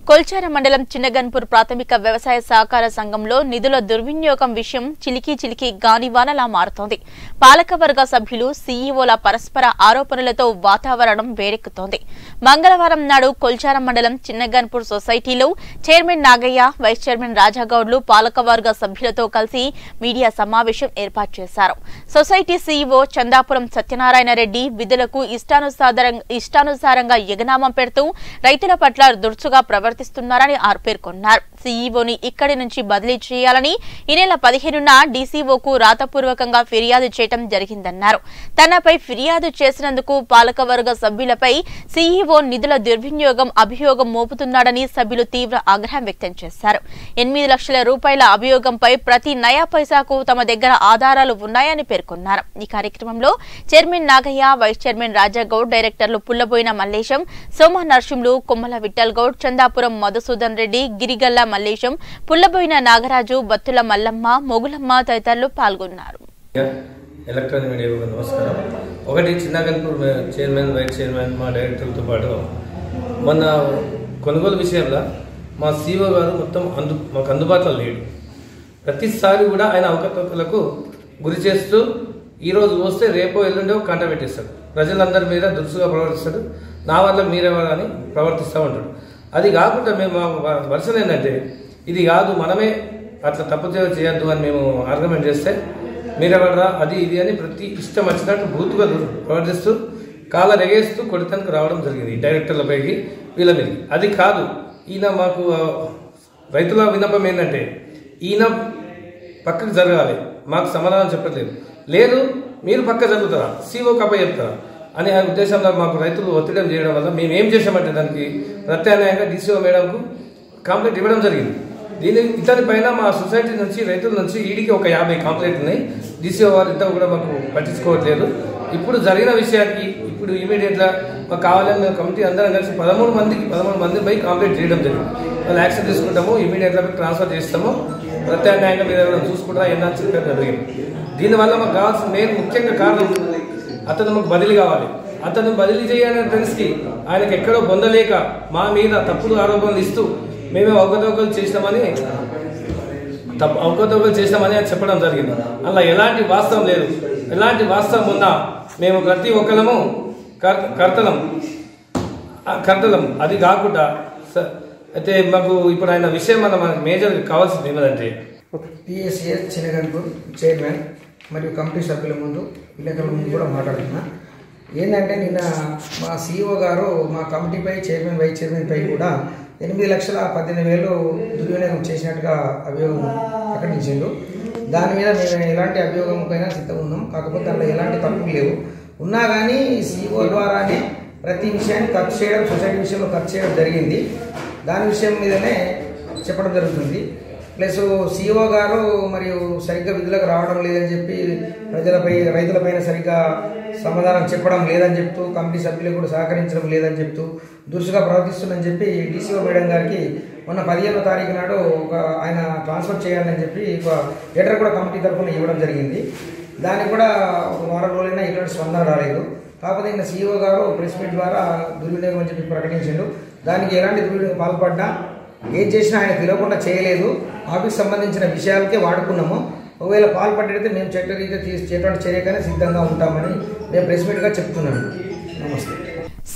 కొల్చార మండలం చిన్నగన్పూర్ ప్రాథమిక వ్యవసాయ సహకార సంఘంలో నిధుల దుర్వినియోగం విషయం చిలికి చిలికి గానివానలా మారుతోంది పాలకవర్గ సభ్యులు సీఈఓల పరస్పర ఆరోపణలతో వాతావరణం వేడెక్కుతోంది మంగళవారం నాడు కొల్చార మండలం చిన్నగన్పూర్ సొసైటీలో చైర్మన్ నాగయ్య వైస్ చైర్మన్ రాజాగౌడ్లు పాలకవర్గ సభ్యులతో కలిసి మీడియా సమావేశం ఏర్పాటు చేశారు సొసైటీ సీఈఓ చందాపురం సత్యనారాయణ రెడ్డి విధులకు ఇష్టానుసారం ఇష్టానుసారంగా ఎగనామం పెడుతూ రైతుల పట్ల దుర్చుగా ప్రవర్తిస్తున్నారని ఆర్ పేర్కొన్నారు సీఈఓని ఇక్కడి నుంచి బదిలీ చేయాలని ఈ నెల పదిహేనున డీసీఓకు రాతపూర్వకంగా ఫిర్యాదు చేయడం జరిగిందన్నారు తనపై ఫిర్యాదు చేసినందుకు పాలకవర్గ సభ్యులపై సీఈఓ నిధుల దుర్వినియోగం అభియోగం మోపుతున్నాడని సభ్యులు తీవ్ర ఆగ్రహం వ్యక్తం చేశారు ఎనిమిది లక్షల రూపాయల అభియోగంపై ప్రతి నయా పైసాకు తమ దగ్గర ఆధారాలు ఉన్నాయని పేర్కొన్నారు ఈ కార్యక్రమంలో chairman Nagaiah vice chairman Rajagoud డైరెక్టర్లు పుల్లబోయిన మల్లేశం సోమ నర్సింలు కొమ్మల విఠల్ గౌడ్ చందాపురం మధుసూదన్ రెడ్డి గిరిగల్ల మల్లేశం పుల్లబోయిన నాగరాజు బత్తుల మల్లమ్మ మొగులమ్మ తదితరులు పాల్గొన్నారు ఎలక్ట్రానిక్ మీడియా నమస్కారం ఒకటి చిన్నగన్పూర్ చైర్మన్ వైస్ చైర్మన్ మా డైరెక్టర్లతో పాటు మొన్న కొనుగోలు విషయంలో మా సీఓ గారు మొత్తం అందు మాకు అందుబాటులో లేడు ప్రతిసారి కూడా ఆయన అవకతవకలకు గురి చేస్తూ ఈరోజు వస్తే రేపో ఎల్లుండో కంట పెట్టేస్తాడు ప్రజలందరి మీద దురుసుగా ప్రవర్తిస్తాడు నా వల్ల మీరెవరు అని ప్రవర్తిస్తూ ఉంటాడు అది కాకుండా మేము మా వర్షన్ ఏంటంటే ఇది కాదు మనమే అట్లా తప్పు చేయొద్దు అని మేము ఆర్గ్యుమెంట్ చేస్తే మీరెవడరా అది ఇది అని ప్రతి ఇష్టం వచ్చినట్టు బూతుగా ప్రవర్తిస్తూ కాళ్ళ రెగేస్తూ కొడితనకు రావడం జరిగింది ఈ డైరెక్టర్లపైకి వీళ్ళ మీద అది కాదు ఈయన మాకు ఆ, రైతుల విన్నపం ఏంటంటే ఈయన పక్కకు జరగాలి మాకు సమాధానం చెప్పట్లేదు లేదు మీరు పక్క జరుగుతారా సీఓ కప్ప చెప్తారా అనే ఆ ఉద్దేశంలో మాకు రైతులు ఒత్తిడి చేయడం వల్ల మేము ఏం చేసామంటే దానికి ప్రత్యామ్నాయంగా డీసీఓ మేడంకు కంప్లైంట్ ఇవ్వడం జరిగింది దీని ఇతని పైన మా సొసైటీ నుంచి రైతుల నుంచి ఈడికి ఒక యాభై కంప్లైంట్ ఉన్నాయి డీసీఓ వారు ఇంత కూడా మాకు పట్టించుకోవట్లేదు ఇప్పుడు జరిగిన విషయానికి ఇప్పుడు ఇమీడియట్గా మాకు కావాలని మేము కమిటీ అందరం కలిసి పదమూడు మందికి పదమూడు మంది పై కంప్లైంట్ చేయడం జరిగింది వాళ్ళు యాక్షన్ తీసుకుంటాము ఇమీడియట్గా మీకు ట్రాన్స్ఫర్ చేస్తాము ప్రత్యామ్నాయంగా మీరు ఎవరైనా చూసుకుంటారా ఏందని చెప్పడం జరిగింది దీనివల్ల మాకు కావాల్సిన మెయిన్ ముఖ్యంగా కారణం అతను మాకు బదిలీ కావాలి అతను బదిలీ చేయాలనే ఫ్రెండ్స్కి ఆయనకి ఎక్కడో పొందలేక మా మీద తప్పుడు ఆరోపణలు ఇస్తూ మేమే అవకతవకలు చేసినామని తప్పు అవకతవకలు చేసినామని అని చెప్పడం జరిగింది అలా ఎలాంటి వాస్తవం లేదు ఎలాంటి వాస్తవం ఉన్నా మేము ప్రతి ఒక్కరము కర్- కర్తలం ఆ కర్తలం అది కాకుండా స- అయితే మాకు ఇప్పుడు ఆయన విషయం మన మనకు మేజర్ కావాల్సింది ఏమిటంటే పిఎస్సిఎస్ చిన్నగన్పూర్ చైర్మన్ మరియు కమిటీ సభ్యుల ముందు విలేకరుల ముందు కూడా మాట్లాడుతున్నా ఏంటంటే నిన్న మా సిఇఓ గారు మా కమిటీపై చైర్మన్ వైస్ చైర్మన్ పై కూడా ఎనిమిది లక్షల పద్దెనిమిది వేలు దుర్వినియోగం చేసినట్టుగా అభియోగం ప్రకటించిండు దాని మీద మేము ఎలాంటి అభియోగం పైన సిద్ధం ఉన్నాం కాకపోతే అందులో ఎలాంటి తప్పులు లేవు ఉన్నా కానీ సిఇఓ ద్వారానే ప్రతి విషయాన్ని ఖర్చు చేయడం సొసైటీ విషయంలో ఖర్చు చేయడం జరిగింది దాని విషయం మీదనే చెప్పడం జరుగుతుంది ప్లస్ సిఇఓ గారు మరియు సరిగ్గా విధులకు రావడం లేదని చెప్పి ప్రజలపై రైతులపైన సరిగ్గా సమాధానం చెప్పడం లేదని చెప్తూ కమిటీ సభ్యులకు కూడా సహకరించడం లేదని చెప్తూ దురుసుగా ప్రవర్తిస్తుందని చెప్పి డీసీఓ మేడం గారికి మొన్న పదిహేనో తారీఖు నాడు ఒక ఆయన ట్రాన్స్ఫర్ చేయాలని చెప్పి ఒక లెటర్ కూడా కమిటీ తరఫున ఇవ్వడం జరిగింది దానికి కూడా ఒక వారం రోజులైనా ఎటువంటి స్పందన రాలేదు కాకపోతే నిన్న సీఈఓ గారు ప్రెస్ మీట్ ద్వారా దుర్వినియోగం అని చెప్పి ప్రకటించాడు దానికి ఎలాంటి దుర్వినియోగం పాల్పడ్డా ఏం చేసినా ఆయన తెలియకుండా చేయలేదు ఆఫీస్ సంబంధించిన విషయాలకే వాడుకున్నాము ఒకవేళ పాల్పడ్డైతే మేము చట్టరీత్యా తీసి చేటువంటి చర్యకనే సిద్ధంగా ఉంటామని మేము ప్రెస్ మీట్గా చెప్తున్నాము నమస్తే